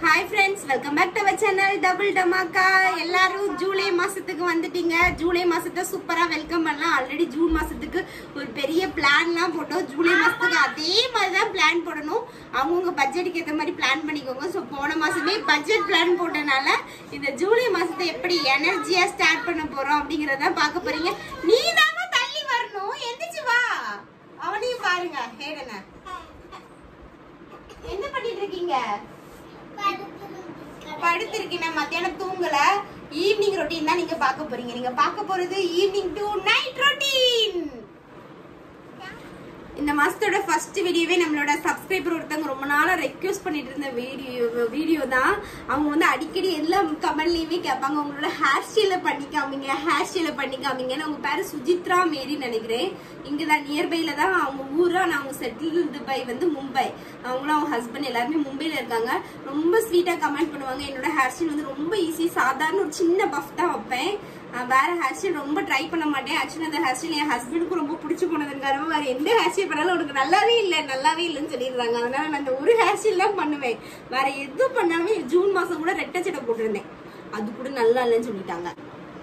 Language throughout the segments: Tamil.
hi friends welcome back to our channel double dhamaka எல்லாரும் ஜூலை மாசத்துக்கு வந்துட்டீங்க ஜூலை மாசத்தை சூப்பரா வெல்கம் பண்ணலாம் ஆல்ரெடி ஜூன் மாசத்துக்கு ஒரு பெரிய பிளான்லாம் போட்டோம் ஜூலை மாசத்துக்கு அதே மாதிரி தான் பிளான் போடணும் அவங்கவுங்க பட்ஜெட்டுக்கு ஏற்ற மாதிரி பிளான் பண்ணிக்கோங்க ஸோ போன மாசமே பட்ஜெட் பிளான் போட்டனால இந்த ஜூலை மாசத்தை எப்படி எனர்ஜியா ஸ்டார்ட் பண்ண போறோம் அப்படிங்கறத பார்க்க போறீங்க நீ தானே தள்ளி வரணும் எந்திரிச்சு வா அவனையும் பாருங்க ஹேடன என்ன பண்ணிட்டு இருக்கீங்க படுத்திருக்கீங்க மத்தியானம் தூங்கல ஈவினிங் ரொட்டீன் தான் நீங்க பார்க்க போறீங்க நீங்க பார்க்க போறது ஈவினிங் டு நைட் ரொட்டீன் இந்த மாசத்தோட ஃபர்ஸ்ட் வீடியோவே நம்மளோட சப்ஸ்கிரைபர் ஒருத்தவங்க ரொம்ப நாளா ரெக்வஸ்ட் பண்ணிட்டு இருந்த வீடியோ வீடியோ தான் அவங்க வந்து அடிக்கடி எல்லா கமெண்ட்லயுமே கேட்பாங்க உங்களோட ஹேர் ஸ்டைல பண்ணி காமிங்க ஹேர் ஸ்டைல பண்ணி காமிங்கன்னு அவங்க பேரு சுஜித்ரா மேரி நினைக்கிறேன் இங்கதான் நியர்பைல தான் அவங்க ஊரா நான் அவங்க செட்டில் பை வந்து மும்பை அவங்களும் அவங்க ஹஸ்பண்ட் எல்லாருமே மும்பைல இருக்காங்க ரொம்ப ஸ்வீட்டா கமெண்ட் பண்ணுவாங்க என்னோட ஹேர் ஸ்டைல் வந்து ரொம்ப ஈஸி சாதாரண ஒரு சின்ன பஃப் தான் வைப்பேன் அஹ் வேற ஹேர் ஸ்டைல் ரொம்ப ட்ரை பண்ண மாட்டேன் ஆக்சுவலி அந்த ஹேர் ஸ்டைல் என் ஹஸ்பண்டுக்கும் ரொம்ப பிடிச்சி போனதுங்காரமா வேற எந்த ஹேர் ஸ்டைல் பண்ணாலும் உனக்கு நல்லாவே இல்லை நல்லாவே இல்லைன்னு சொல்லிடுறாங்க அதனால நான் அந்த ஒரு ஹேர் ஸ்டைல் தான் பண்ணுவேன் வேற எது பண்ணாலுமே ஜூன் மாசம் கூட ரெட்டை சட்டை போட்டிருந்தேன் அது கூட நல்லா இல்லைன்னு சொல்லிட்டாங்க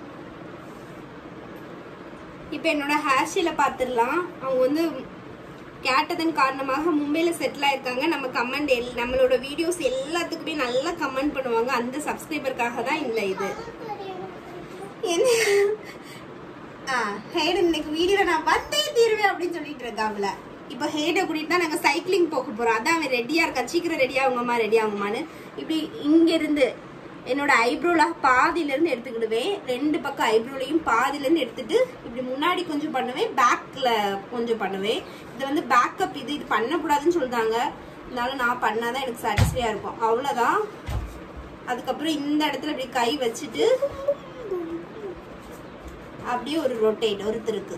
இப்போ என்னோட ஹேர் ஸ்டைலை பார்த்துடலாம் அவங்க வந்து கேட்டதன் காரணமாக மும்பையில் செட்டில் ஆயிருக்காங்க நம்ம கமெண்ட் எல் நம்மளோட வீடியோஸ் எல்லாத்துக்குமே நல்லா கமெண்ட் பண்ணுவாங்க அந்த சப்ஸ்கிரைபருக்காக தான் இல்லை இது என்ன ஆ ஹேடு இன்னைக்கு வீடியோல நான் வந்தே தீருவேன் அப்படின்னு சொல்லிட்டு இருக்காப்ல இப்போ ஹேடை கூட்டிட்டு தான் நாங்கள் சைக்கிளிங் போக போறோம் அதான் அவன் ரெடியா இருக்கான் சீக்கிரம் ரெடி ஆகுங்கம்மா ரெடி ஆகுமான்னு இப்படி இங்க இருந்து என்னோட ஐப்ரோல பாதியில இருந்து எடுத்துக்கிடுவேன் ரெண்டு பக்கம் ஐப்ரோலையும் பாதியில இருந்து எடுத்துட்டு இப்படி முன்னாடி கொஞ்சம் பண்ணுவேன் பேக்ல கொஞ்சம் பண்ணுவேன் இது வந்து பேக்கப் இது இது பண்ணக்கூடாதுன்னு சொல்றாங்க இருந்தாலும் நான் பண்ணாதான் எனக்கு சாட்டிஸ்ஃபையா இருக்கும் அவ்வளவுதான் அதுக்கப்புறம் இந்த இடத்துல இப்படி கை வச்சுட்டு அப்படியே ஒரு ரொட்டேட் ஒரு திருக்கு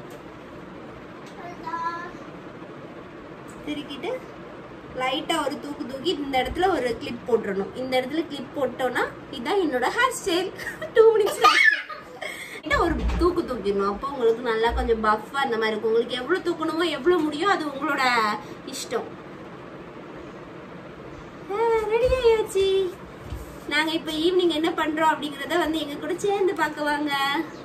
திருக்கிட்டு லைட்டா ஒரு தூக்கு தூக்கி இந்த இடத்துல ஒரு கிளிப் போட்டுறணும் இந்த இடத்துல கிளிப் போட்டோம்னா இதான் என்னோட ஹேர் ஸ்டைல் டூ மினிட்ஸ் ஒரு தூக்கு தூக்கிடணும் அப்போ உங்களுக்கு நல்லா கொஞ்சம் பஃபா இந்த மாதிரி இருக்கும் உங்களுக்கு எவ்வளவு தூக்கணுமோ எவ்வளவு முடியும் அது உங்களோட இஷ்டம் ரெடி ஆயாச்சு நாங்க இப்ப ஈவினிங் என்ன பண்றோம் அப்படிங்கறத வந்து எங்க கூட சேர்ந்து பார்க்க வாங்க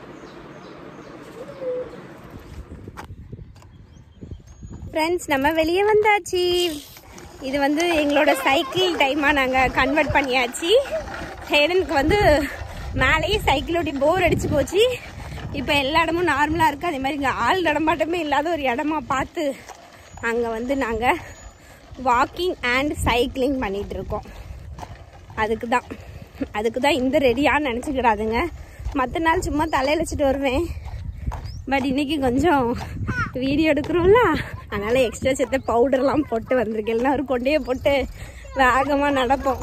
ஃப்ரெண்ட்ஸ் நம்ம வெளியே வந்தாச்சு இது வந்து எங்களோட சைக்கிள் டைமாக நாங்கள் கன்வெர்ட் பண்ணியாச்சு ஹேடனுக்கு வந்து மேலேயே சைக்கிள் ஓட்டி போர் அடிச்சு போச்சு இப்போ எல்லா இடமும் நார்மலாக இருக்குது அதே மாதிரி இங்கே ஆள் நடமாட்டமே இல்லாத ஒரு இடமா பார்த்து அங்கே வந்து நாங்கள் வாக்கிங் அண்ட் சைக்கிளிங் பண்ணிட்டு இருக்கோம் அதுக்கு தான் அதுக்கு தான் இந்த ரெடியான்னு நினச்சிக்கிடாதுங்க மற்ற நாள் சும்மா தலையில் வச்சுட்டு வருவேன் பட் இன்னைக்கு கொஞ்சம் வீடியோ எடுக்கிறோம்ல அதனால எக்ஸ்ட்ரா சேர்த்த பவுடர்லாம் போட்டு வந்திருக்கேன் இல்லைன்னா ஒரு கொண்டையை போட்டு வேகமாக நடப்போம்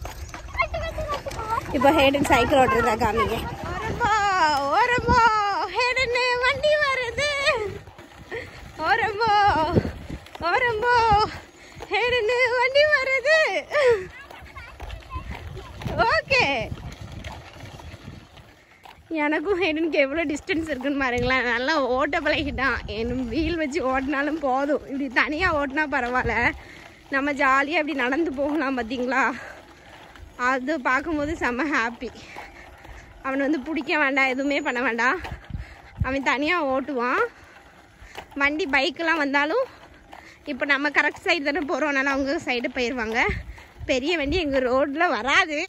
இப்போ ஹேடன் சைக்கிள் ஓட்டுறதா காமிங்க ஓரமோ ஹேடன் வண்டி வருது ஓரமோ ஓரமோ ஹேடன் வண்டி வருது ஓகே எனக்கும் ஹெடனுக்கு எவ்வளோ டிஸ்டன்ஸ் இருக்குன்னு பாருங்களேன் நல்லா ஓட்ட பழகிட்டான் என் வீல் வச்சு ஓட்டினாலும் போதும் இப்படி தனியாக ஓட்டினா பரவாயில்ல நம்ம ஜாலியாக இப்படி நடந்து போகலாம் பார்த்தீங்களா அது பார்க்கும்போது செம்ம ஹாப்பி அவனை வந்து பிடிக்க வேண்டாம் எதுவுமே பண்ண வேண்டாம் அவன் தனியாக ஓட்டுவான் வண்டி பைக்கெலாம் வந்தாலும் இப்போ நம்ம கரெக்ட் சைடு தானே போகிறோம் அதனால் அவங்க சைடு போயிடுவாங்க பெரிய வண்டி எங்கள் ரோட்டில் வராது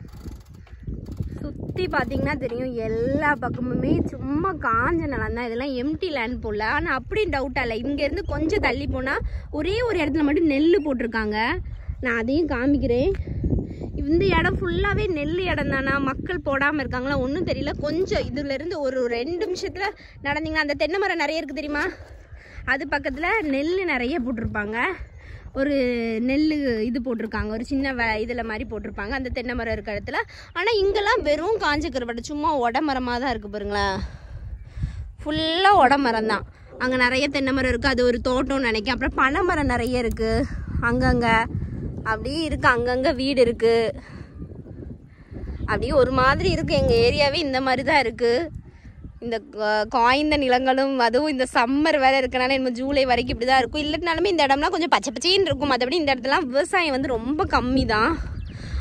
சுற்றி பார்த்தீங்கன்னா தெரியும் எல்லா பக்கமுமே சும்மா காஞ்ச நிலம் தான் இதெல்லாம் எம்டி லேண்ட் போல ஆனால் அப்படி டவுட்டாக இல்லை இங்கேருந்து கொஞ்சம் தள்ளி போனால் ஒரே ஒரு இடத்துல மட்டும் நெல் போட்டிருக்காங்க நான் அதையும் காமிக்கிறேன் இந்த இடம் ஃபுல்லாகவே நெல் இடம் தானா மக்கள் போடாமல் இருக்காங்களா ஒன்றும் தெரியல கொஞ்சம் இதுலேருந்து ஒரு ரெண்டு நிமிஷத்தில் நடந்தீங்கன்னா அந்த தென்னை மரம் நிறைய இருக்குது தெரியுமா அது பக்கத்தில் நெல் நிறைய போட்டிருப்பாங்க ஒரு நெல் இது போட்டிருக்காங்க ஒரு சின்ன வ இதில் மாதிரி போட்டிருப்பாங்க அந்த தென்னை மரம் இருக்க இடத்துல ஆனால் இங்கெல்லாம் வெறும் காஞ்ச கருவாடு சும்மா உடமரமாக தான் இருக்குது பாருங்களேன் ஃபுல்லாக உடமரம் தான் அங்கே நிறைய தென்னை மரம் இருக்குது அது ஒரு தோட்டம்னு நினைக்கிறேன் அப்புறம் பனை மரம் நிறைய இருக்குது அங்கங்கே அப்படியே இருக்குது அங்கங்கே வீடு இருக்குது அப்படியே ஒரு மாதிரி இருக்குது எங்கள் ஏரியாவே இந்த மாதிரி தான் இருக்குது இந்த கா- காய்ந்த நிலங்களும் அதுவும் இந்த சம்மர் வேற இருக்கனால நம்ம ஜூலை வரைக்கும் இப்படி தான் இருக்கும் இல்லைனாலுமே இந்த இடம்லாம் கொஞ்சம் பச்சை பச்சைன்னு இருக்கும் மற்றபடி இந்த இடத்துலாம் விவசாயம் வந்து ரொம்ப கம்மி தான்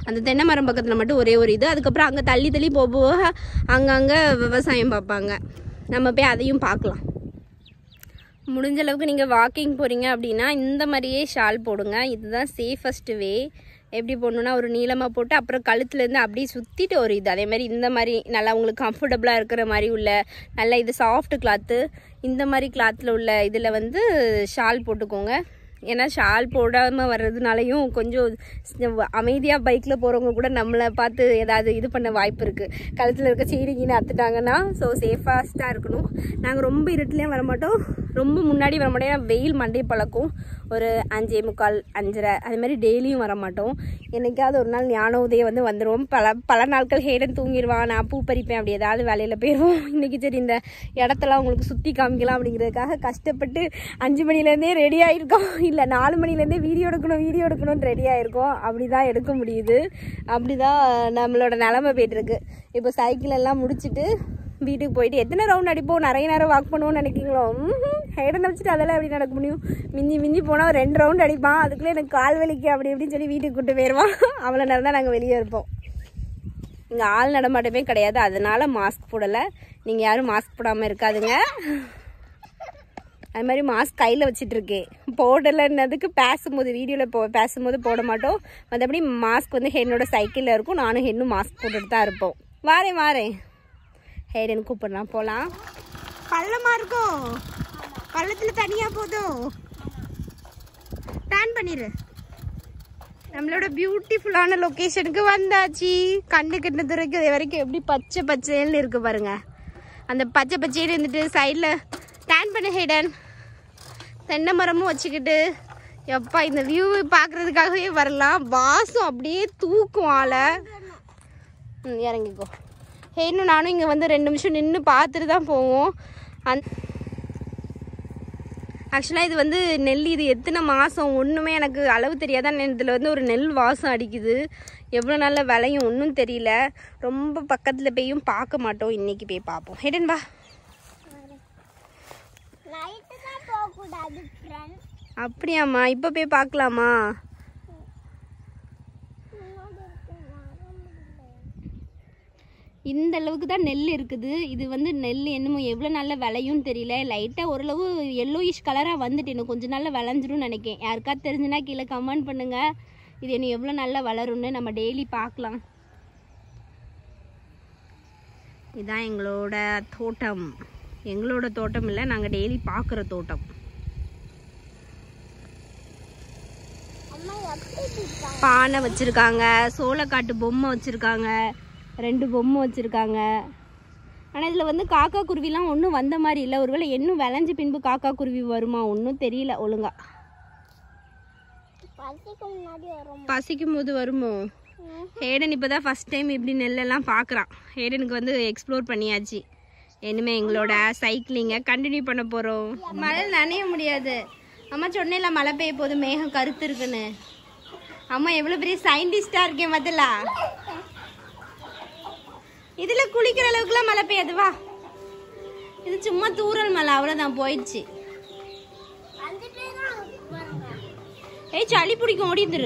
அந்த தென்னை மரம் பக்கத்தில் மட்டும் ஒரே ஒரு இது அதுக்கப்புறம் அங்கே தள்ளி தள்ளி போக போக அங்கங்கே விவசாயம் பார்ப்பாங்க நம்ம போய் அதையும் பார்க்கலாம் முடிஞ்ச அளவுக்கு நீங்கள் வாக்கிங் போகிறீங்க அப்படின்னா இந்த மாதிரியே ஷால் போடுங்க இதுதான் சேஃபஸ்ட் வே எப்படி போடணுன்னா ஒரு நீளமாக போட்டு அப்புறம் கழுத்துலேருந்து அப்படியே சுற்றிட்டு ஒரு இது அதே மாதிரி இந்த மாதிரி நல்லா உங்களுக்கு கம்ஃபர்டபுளாக இருக்கிற மாதிரி உள்ள நல்ல இது சாஃப்ட் கிளாத்து இந்த மாதிரி கிளாத்தில் உள்ள இதில் வந்து ஷால் போட்டுக்கோங்க ஏன்னா ஷால் போடாமல் வர்றதுனாலையும் கொஞ்சம் அமைதியாக பைக்கில் போகிறவங்க கூட நம்மளை பார்த்து ஏதாவது இது பண்ண வாய்ப்பு இருக்குது கழுத்தில் இருக்க சீரிக்கின்னு அத்துட்டாங்கன்னா ஸோ சேஃபாஸ்ட்டாக இருக்கணும் நாங்கள் ரொம்ப இருட்டுலேயும் வர மாட்டோம் ரொம்ப முன்னாடி வர மாட்டோம் ஏன்னா வெயில் மண்டே பழக்கும் ஒரு அஞ்சே முக்கால் அஞ்சரை அது மாதிரி டெய்லியும் வர மாட்டோம் என்னைக்காவது ஒரு நாள் ஞான உதயம் வந்து வந்துடுவோம் பல பல நாட்கள் ஹேடன் தூங்கிடுவான் நான் பூ பறிப்பேன் அப்படி ஏதாவது வேலையில் போயிடுவோம் இன்றைக்கி சரி இந்த இடத்தெல்லாம் உங்களுக்கு சுற்றி காமிக்கலாம் அப்படிங்கிறதுக்காக கஷ்டப்பட்டு அஞ்சு மணிலேருந்தே ரெடி ஆகிருக்கோம் இல்லை நாலு மணிலேருந்தே வீடியோ எடுக்கணும் வீடியோ எடுக்கணும்னு ரெடி ஆகிருக்கோம் அப்படி தான் எடுக்க முடியுது அப்படி தான் நம்மளோட நிலமை போயிட்டுருக்கு இப்போ சைக்கிள் எல்லாம் முடிச்சுட்டு வீட்டுக்கு போயிட்டு எத்தனை ரவுண்ட் அடிப்போம் நிறைய நேரம் வாக் பண்ணுவோம்னு நினைக்கிங்களோ ஹைடன் வச்சுட்டு அதெல்லாம் எப்படி நடக்க முடியும் மிஞ்சி மிஞ்சி போனால் ஒரு ரெண்டு ரவுண்ட் அடிப்பான் அதுக்குள்ளே எனக்கு கால் வலிக்கு அப்படி இப்படின்னு சொல்லி வீட்டுக்கு கூட்டு போயிடுவான் அவ்வளோ நேரம் தான் நாங்கள் வெளியே இருப்போம் இங்கே ஆள் நடமாட்டமே கிடையாது அதனால மாஸ்க் போடலை நீங்கள் யாரும் மாஸ்க் போடாமல் இருக்காதுங்க அது மாதிரி மாஸ்க் கையில் வச்சுட்டு இருக்கேன் போடலைன்னதுக்கு பேசும்போது வீடியோவில் போ பேசும்போது போட மாட்டோம் மற்றபடி மாஸ்க் வந்து ஹென்னோட சைக்கிளில் இருக்கும் நானும் ஹென்னும் மாஸ்க் போட்டுட்டு தான் இருப்போம் வாரேன் வாரேன் ஹேடன் கூப்பிடலாம் போகலாம் பள்ளமாக இருக்கும் பள்ளத்தில் தனியாக போதும் டேன் பண்ணிடு நம்மளோட பியூட்டிஃபுல்லான லொக்கேஷனுக்கு வந்தாச்சு கண்ணு கிட்ட துறைக்கு இது வரைக்கும் எப்படி பச்சை பச்சைன்னு இருக்கு பாருங்க அந்த பச்சை பச்சைன்னு இருந்துட்டு சைடில் டேன் பண்ணு ஹேடன் தென்னை மரமும் வச்சுக்கிட்டு எப்பா இந்த வியூ பார்க்குறதுக்காகவே வரலாம் வாசம் அப்படியே தூக்கும் ஆளை ம் இறங்கிக்கோ ஹே இன்னும் நானும் இங்கே வந்து ரெண்டு நிமிஷம் நின்று பார்த்துட்டு தான் போவோம் அந் ஆக்சுவலாக இது வந்து நெல் இது எத்தனை மாதம் ஒன்றுமே எனக்கு அளவு தெரியாதான் இதில் வந்து ஒரு நெல் வாசம் அடிக்குது எவ்வளோ நல்ல விலையும் ஒன்றும் தெரியல ரொம்ப பக்கத்தில் போயும் பார்க்க மாட்டோம் இன்னைக்கு போய் பார்ப்போம் ஹெடன் வா நைட்டு தான் போகக்கூடாது ஃப்ரெண்ட்ஸ் அப்படியாம்மா இப்போ போய் பார்க்கலாமா இந்த அளவுக்கு தான் நெல் இருக்குது இது வந்து நெல் என்னமோ எவ்வளோ நல்ல விளையும் தெரியல லைட்டாக ஓரளவு எல்லோயிஷ் கலராக வந்துட்டு இன்னும் கொஞ்ச நாளில் விளைஞ்சிரும்னு நினைக்கேன் யாருக்காவது தெரிஞ்சுன்னா கீழே கமெண்ட் பண்ணுங்க இது இன்னும் எவ்வளோ நல்லா வளரும்னு நம்ம டெய்லி பார்க்கலாம் இதுதான் எங்களோட தோட்டம் எங்களோட தோட்டம் இல்லை நாங்கள் டெய்லி பார்க்குற தோட்டம் அம்மா எப்படி இருக்காங்க பானை வச்சுருக்காங்க சோளக்காட்டு பொம்மை வச்சுருக்காங்க ரெண்டு பொம்மை வச்சுருக்காங்க ஆனால் இதில் வந்து காக்கா குருவிலாம் ஒன்றும் வந்த மாதிரி இல்லை ஒருவேளை இன்னும் விளைஞ்ச பின்பு காக்கா குருவி வருமா ஒன்றும் தெரியல ஒழுங்கா பசிக்கு முன்னாடி வரும் பசிக்கும் போது வருமோ ஹேடன் இப்போ தான் ஃபஸ்ட் டைம் இப்படி நெல்லெல்லாம் பார்க்குறான் ஹேடனுக்கு வந்து எக்ஸ்ப்ளோர் பண்ணியாச்சு இனிமேல் எங்களோட சைக்கிளிங்கை கண்டினியூ பண்ண போகிறோம் மழை நனைய முடியாது அம்மா சொன்னேன்ல மழை பெய்ய போது மேகம் கருத்து இருக்குன்னு அம்மா எவ்வளோ பெரிய சயின்டிஸ்டாக இருக்கேன் முதல்ல இதில் குளிக்கிற அளவுக்குலாம் மழை பெய்யாது வா இது சும்மா தூரல் மழை அவ்வளோதான் போயிடுச்சு வந்துட்டே தான் வருங்க ஏய் சளி பிடிக்கும் ஓடிந்துரு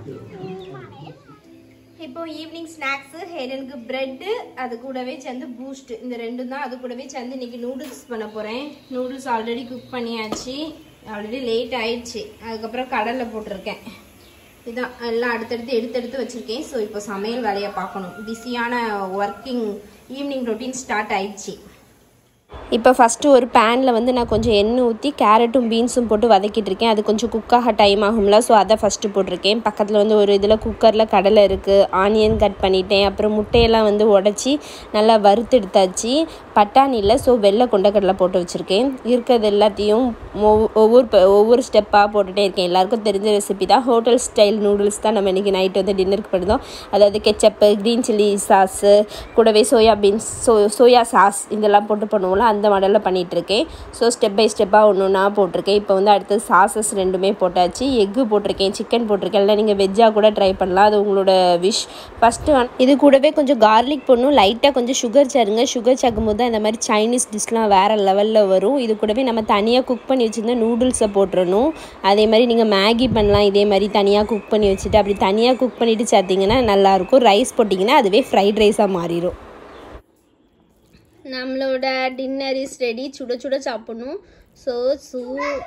இப்போ ஈவினிங் ஸ்நாக்ஸு ஹெரனுக்கு பிரெட்டு அது கூடவே சேர்ந்து பூஸ்ட் இந்த ரெண்டும் தான் அது கூடவே சேர்ந்து இன்னைக்கு நூடுல்ஸ் பண்ண போகிறேன் நூடுல்ஸ் ஆல்ரெடி குக் பண்ணியாச்சு ஆல்ரெடி லேட் ஆயிடுச்சு அதுக்கப்புறம் கடலில் போட்டிருக்கேன் இதான் எல்லாம் அடுத்தடுத்து எடுத்து எடுத்து வச்சுருக்கேன் ஸோ இப்போ சமையல் வேலையை பார்க்கணும் பிஸியான ஒர்க்கிங் ஈவினிங் ரொட்டீன் ஸ்டார்ட் ஆயிடுச்சு இப்போ ஃபஸ்ட்டு ஒரு பேனில் வந்து நான் கொஞ்சம் எண்ணெய் ஊற்றி கேரட்டும் பீன்ஸும் போட்டு வதக்கிட்டு இருக்கேன் அது கொஞ்சம் குக்காக டைம் ஆகும்ல ஸோ அதை ஃபஸ்ட்டு போட்டிருக்கேன் பக்கத்தில் வந்து ஒரு இதில் குக்கரில் கடலை இருக்குது ஆனியன் கட் பண்ணிட்டேன் அப்புறம் முட்டையெல்லாம் வந்து உடச்சி நல்லா வறுத்து எடுத்தாச்சு பட்டாணி இல்லை ஸோ வெள்ளை கொண்டக்கடலை போட்டு வச்சுருக்கேன் இருக்கிறது எல்லாத்தையும் ஒவ்வொ- ஒவ்வொரு ப- ஒவ்வொரு ஸ்டெப்பாக போட்டுகிட்டே இருக்கேன் எல்லாருக்கும் தெரிஞ்ச ரெசிபி தான் ஹோட்டல் ஸ்டைல் நூடுல்ஸ் தான் நம்ம இன்றைக்கி நைட் வந்து டின்னருக்கு பண்ணுறோம் அதாவது கெச்சப்பு க்ரீன் சில்லி சாஸு கூடவே soya beans so soya sauce இதெல்லாம் போட்டு பண்ணுவோம்ல அந்த மாடலில் பண்ணிகிட்ருக்கேன் ஸோ ஸ்டெப் பை ஸ்டெப்பாக ஒன்று ஒன்றா போட்டிருக்கேன் இப்போ வந்து அடுத்து சாசஸ் ரெண்டுமே போட்டாச்சு எக்கு போட்டிருக்கேன் சிக்கன் போட்டிருக்கேன் இல்லை நீங்கள் வெஜ்ஜாக கூட ட்ரை பண்ணலாம் அது உங்களோட விஷ் ஃபஸ்ட்டு இது கூடவே கொஞ்சம் கார்லிக் போடணும் லைட்டாக கொஞ்சம் சுகர் சேருங்க சுகர் சேர்க்கும் போது தான் இந்த மாதிரி சைனீஸ் டிஷ்லாம் வேறு லெவலில் வரும் இது கூடவே நம்ம தனியாக குக் பண்ணி வச்சுருந்த நூடுல்ஸை போட்டுறணும் அதே மாதிரி நீங்கள் மேகி பண்ணலாம் இதே மாதிரி தனியாக குக் பண்ணி வச்சுட்டு அப்படி தனியாக குக் பண்ணிவிட்டு சேர்த்திங்கன்னா நல்லாயிருக்கும் ரைஸ் போட்டிங்கன்னா அதுவே ஃப்ரைட் ரைஸாக மாறிடும் நம்மளோட டின்னர் இஸ் ரெடி சுட சுட சாப்பிடணும் ஸோ சூ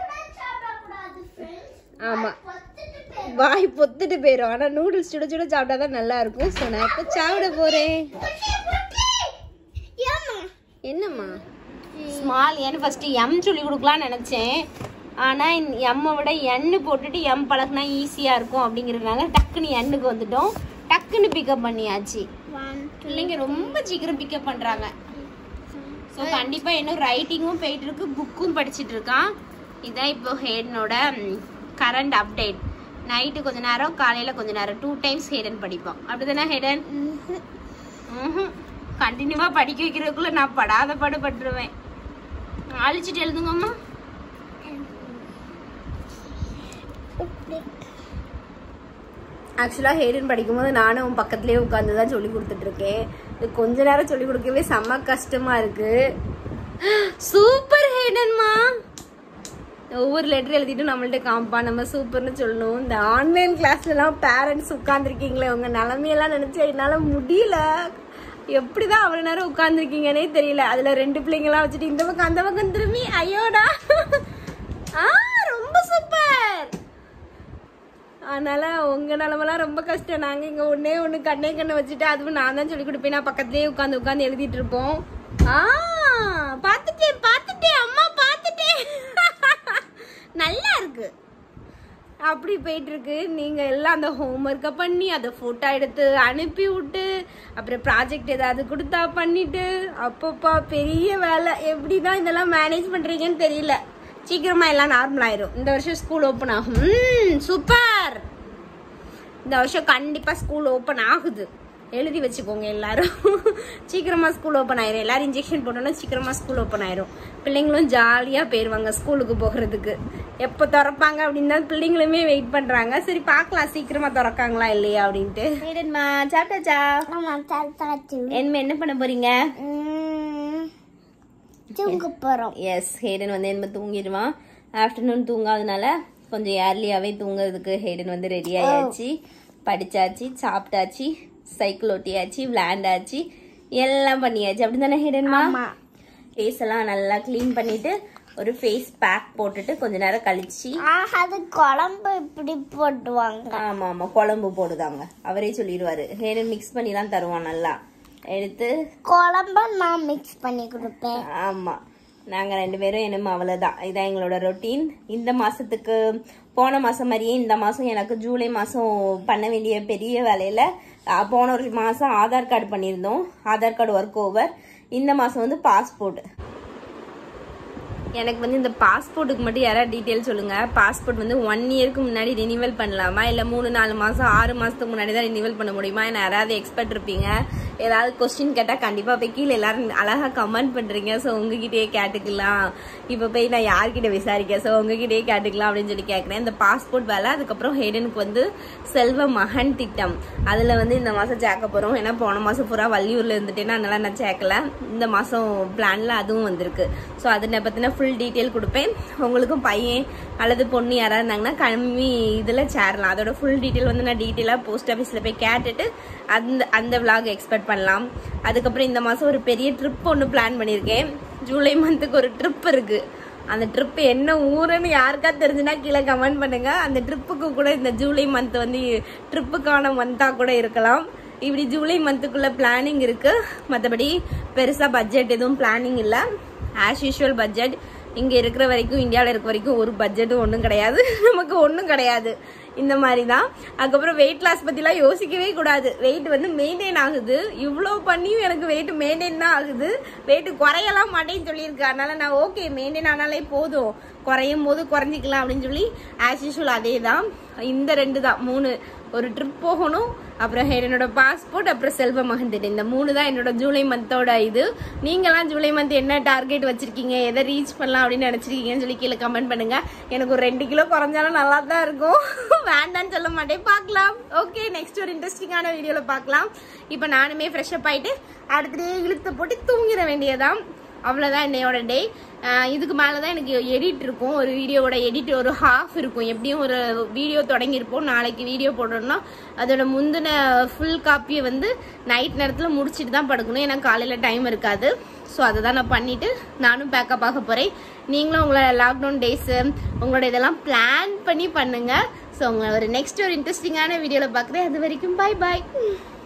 ஆமாம் வாய் பொத்துட்டு போயிடும் ஆனால் நூடுல்ஸ் சுட சுட சாப்பிட்டா தான் நல்லா இருக்கும் ஸோ நான் இப்போ சாப்பிட போகிறேன் என்னம்மா ஸ்மால் ஏன்னு ஃபஸ்ட்டு எம் சொல்லி கொடுக்கலான்னு நினச்சேன் ஆனால் எம்மை விட எண்ணு போட்டுட்டு எம் பழகுனா ஈஸியாக இருக்கும் அப்படிங்கிறதுனால டக்குன்னு எண்ணுக்கு வந்துட்டோம் டக்குன்னு பிக்கப் பண்ணியாச்சு பிள்ளைங்க ரொம்ப சீக்கிரம் பிக்கப் பண்ணுறாங்க ஸோ கண்டிப்பாக இன்னும் ரைட்டிங்கும் போயிட்டு இருக்கு புக்கும் படிச்சுட்டு இருக்கான் இதான் இப்போ ஹேடனோட கரண்ட் அப்டேட் நைட்டு கொஞ்ச நேரம் காலையில் கொஞ்ச நேரம் டூ டைம்ஸ் ஹேடன் படிப்பான் அப்படிதானே ஹேடன் ம் கண்டினியூவாக படிக்க வைக்கிறதுக்குள்ள நான் படாத பாடு பட்டுருவேன் அழிச்சிட்டு எழுதுங்கம்மா ஆக்சுவலாக ஹேடன் படிக்கும்போது நானும் அவன் பக்கத்துலேயே உட்காந்து தான் சொல்லி கொடுத்துட்ருக்கேன் இது கொஞ்ச நேரம் சொல்லி கொடுக்கவே செம்ம கஷ்டமா இருக்கு சூப்பர் ஹேடன்மா ஒவ்வொரு லெட்டர் எழுதிட்டு நம்மள்ட்ட காம்பா நம்ம சூப்பர்னு சொல்லணும் இந்த ஆன்லைன் கிளாஸ்லலாம் பேரண்ட்ஸ் உட்காந்துருக்கீங்களே உங்கள் நிலமையெல்லாம் நினச்சி என்னால் முடியல எப்படிதான் அவ்வளோ நேரம் உட்காந்துருக்கீங்கன்னே தெரியல அதில் ரெண்டு பிள்ளைங்களாம் வச்சுட்டு இந்த பக்கம் அந்த பக்கம் திரும்பி ஐயோடா ஆ ரொம்ப சூப்பர் அதனால உங்க நிலமெல்லாம் ரொம்ப கஷ்டம் நாங்க இங்க ஒண்ணே ஒண்ணு கண்ணே கண்ணை வச்சுட்டு அதுவும் நான் தான் சொல்லி கொடுப்பேன் நான் பக்கத்துலயே உட்காந்து உட்காந்து எழுதிட்டு இருப்போம் ஆ பாத்துட்டேன் பாத்துட்டேன் அம்மா பாத்துட்டேன் நல்லா இருக்கு அப்படி போயிட்டு இருக்கு நீங்க எல்லாம் அந்த ஹோம்ஒர்க்கை பண்ணி அதை போட்டோ எடுத்து அனுப்பி விட்டு அப்புறம் ப்ராஜெக்ட் ஏதாவது கொடுத்தா பண்ணிட்டு அப்பப்பா பெரிய வேலை எப்படிதான் இதெல்லாம் மேனேஜ் பண்றீங்கன்னு தெரியல சீக்கிரமா எல்லாம் நார்மல் ஆயிரும் இந்த வருஷம் ஸ்கூல் ஓப்பன் ஆகும் ம், சூப்பர் இந்த வருஷம் கண்டிப்பா ஸ்கூல் ஓப்பன் ஆகுது எழுதி வச்சுக்கோங்க எல்லாரும் சீக்கிரமா ஸ்கூல் ஓப்பன் ஆயிரும் எல்லாரும் இன்ஜெக்ஷன் போட்டோன்னா சீக்கிரமா ஸ்கூல் ஓப்பன் ஆயிரும் பிள்ளைங்களும் ஜாலியா போயிருவாங்க ஸ்கூலுக்கு போகிறதுக்கு எப்போ திறப்பாங்க அப்படின்னு தான் பிள்ளைங்களுமே வெயிட் பண்றாங்க சரி பார்க்கலாம் சீக்கிரமா திறக்காங்களா இல்லையா அப்படின்ட்டு மேடன்மா சாப்பிட்டாச்சா ஆமா தாத்தாச்சு என்ன என்ன பண்ண போறீங்க தூங்க போறோம் எஸ் ஹேடன் வந்து என்ன தூங்கிடுவான் ஆஃப்டர்நூன் தூங்காதனால கொஞ்சம் ஏர்லியாகவே தூங்குறதுக்கு ஹேடன் வந்து ரெடி ஆயாச்சு படிச்சாச்சு சாப்பிட்டாச்சு சைக்கிள் ஓட்டியாச்சு விளையாண்டாச்சு எல்லாம் பண்ணியாச்சு அப்படி தானே ஹேடன்மா ஆமா ஃபேஸ் எல்லாம் நல்லா க்ளீன் பண்ணிட்டு ஒரு ஃபேஸ் பேக் போட்டுட்டு கொஞ்ச நேரம் கழிச்சு ஆஹ், அது குழம்பு இப்படி போட்டுவாங்க ஆமா ஆமா குழம்பு போடுதாங்க அவரே சொல்லிடுவாரு ஹேடன் மிக்ஸ் பண்ணி தான் தருவான் நல்லா எடுத்து குழம்ப நான் மிக்ஸ் பண்ணி கொடுப்பேன் ஆமா நாங்க ரெண்டு பேரும் என்னமோ அவ்வளவுதான் இதான் எங்களோட ரொட்டீன் இந்த மாசத்துக்கு போன மாசம் மாதிரியே இந்த மாசம் எனக்கு ஜூலை மாசம் பண்ண வேண்டிய பெரிய வேலையில அஹ், போன ஒரு மாசம் ஆதார் கார்டு பண்ணியிருந்தோம் ஆதார் கார்டு ஒர்க் ஓவர் இந்த மாசம் வந்து பாஸ்போர்ட் எனக்கு வந்து இந்த பாஸ்போர்ட்டுக்கு மட்டும் யாராவது டீட்டெயில் சொல்லுங்க பாஸ்போர்ட் வந்து ஒன் இயருக்கு முன்னாடி ரினிவல் பண்ணலாமா இல்லை மூணு நாலு மாதம் ஆறு மாதத்துக்கு முன்னாடி தான் ரினிவல் பண்ண முடியுமா என்ன யாராவது எக்ஸ்பர்ட் இருப்பீங்க ஏதாவது கொஸ்டின் கேட்டால் கண்டிப்பாக போய் கீழே எல்லாரும் அழகாக கமெண்ட் பண்ணுறீங்க ஸோ உங்ககிட்டயே கேட்டுக்கலாம் இப்போ போய் நான் யார்கிட்ட விசாரிக்க ஸோ உங்ககிட்டயே கேட்டுக்கலாம் அப்படின்னு சொல்லி கேட்குறேன் இந்த பாஸ்போர்ட் வேலை அதுக்கப்புறம் ஹேடனுக்கு வந்து செல்வ மகன் திட்டம் அதில் வந்து இந்த மாதம் சேர்க்க போகிறோம் ஏன்னா போன மாதம் பூரா வள்ளியூரில் இருந்துட்டேன்னா அதனால நான் சேர்க்கல இந்த மாதம் பிளானில் அதுவும் வந்திருக்கு ஸோ அதை பற்றின ஃபுல் டீட்டெயில் கொடுப்பேன் உங்களுக்கும் பையன் அல்லது பொண்ணு யாராவது இருந்தாங்கன்னா கம்மி இதில் சேரலாம் அதோட ஃபுல் டீட்டெயில் வந்து நான் டீட்டெயிலாக போஸ்ட் ஆஃபீஸில் போய் கேட்டுட்டு அந்த அந்த விலாக் எக்ஸ்பெக்ட் பண்ணலாம் அதுக்கப்புறம் இந்த மாதம் ஒரு பெரிய ட்ரிப் ஒன்று பிளான் பண்ணியிருக்கேன் ஜூலை மந்த்துக்கு ஒரு ட்ரிப் இருக்குது அந்த ட்ரிப் என்ன ஊருன்னு யாருக்கா தெரிஞ்சுன்னா கீழே கமெண்ட் பண்ணுங்க அந்த ட்ரிப்புக்கு கூட இந்த ஜூலை மந்த் வந்து ட்ரிப்புக்கான மந்தாக கூட இருக்கலாம் இப்படி ஜூலை மந்த்துக்குள்ள பிளானிங் இருக்கு மற்றபடி பெருசாக பட்ஜெட் எதுவும் பிளானிங் இல்லை ஆஸ் யூஷுவல் பட்ஜெட் இங்கே இருக்கிற வரைக்கும் இந்தியாவில் இருக்க வரைக்கும் ஒரு பட்ஜெட்டும் ஒன்றும் கிடையாது நமக்கு ஒன்றும் கிடையாது இந்த மாதிரி தான் அதுக்கப்புறம் வெயிட் லாஸ் பற்றிலாம் யோசிக்கவே கூடாது வெயிட் வந்து மெயின்டைன் ஆகுது இவ்வளோ பண்ணியும் எனக்கு வெயிட் மெயின்டைன் தான் ஆகுது வெயிட் குறையலாம் மாட்டேன்னு சொல்லியிருக்கு அதனால நான் ஓகே மெயின்டைன் ஆனாலே போதும் குறையும் போது குறைஞ்சிக்கலாம் அப்படின்னு சொல்லி ஆஸ் யூஷுவல் அதே தான் இந்த ரெண்டு தான் மூணு ஒரு ட்ரிப் போகணும் அப்புறம் என்னோட பாஸ்போர்ட் அப்புறம் செல்வ மகன் இந்த மூணு தான் என்னோட ஜூலை மந்தோட இது நீங்களாம் ஜூலை மந்த் என்ன டார்கெட் வச்சிருக்கீங்க எதை ரீச் பண்ணலாம் அப்படின்னு நினைச்சிருக்கீங்கன்னு சொல்லி கீழே கமெண்ட் பண்ணுங்க எனக்கு ஒரு ரெண்டு கிலோ குறைஞ்சாலும் நல்லா தான் இருக்கும் வேண்டான்னு சொல்ல மாட்டேன் பார்க்கலாம் ஓகே நெக்ஸ்ட் ஒரு இன்ட்ரெஸ்டிங்கான வீடியோல பார்க்கலாம் இப்போ நானுமே ஃப்ரெஷ் அப் ஆயிட்டு அடுத்ததே இழுத்து போட்டு தூங்கிட வேண்டியதான் அவ்வளோதான் என்னையோட டே இதுக்கு மேலே தான் எனக்கு எடிட் இருக்கும் ஒரு வீடியோவோட எடிட் ஒரு ஹாஃப் இருக்கும் எப்படியும் ஒரு வீடியோ தொடங்கியிருப்போம் நாளைக்கு வீடியோ போடணும்னா அதோட முந்தின ஃபுல் காப்பியை வந்து நைட் நேரத்தில் முடிச்சுட்டு தான் படுக்கணும் ஏன்னா காலையில் டைம் இருக்காது ஸோ அதை தான் நான் பண்ணிவிட்டு நானும் பேக்கப் ஆக போகிறேன் நீங்களும் உங்களோட லாக்டவுன் டேஸு உங்களோட இதெல்லாம் பிளான் பண்ணி பண்ணுங்கள் ஸோ உங்களை ஒரு நெக்ஸ்ட் ஒரு இன்ட்ரெஸ்டிங்கான வீடியோவில் பார்க்குறேன் அது வரைக்கும் பாய் பாய்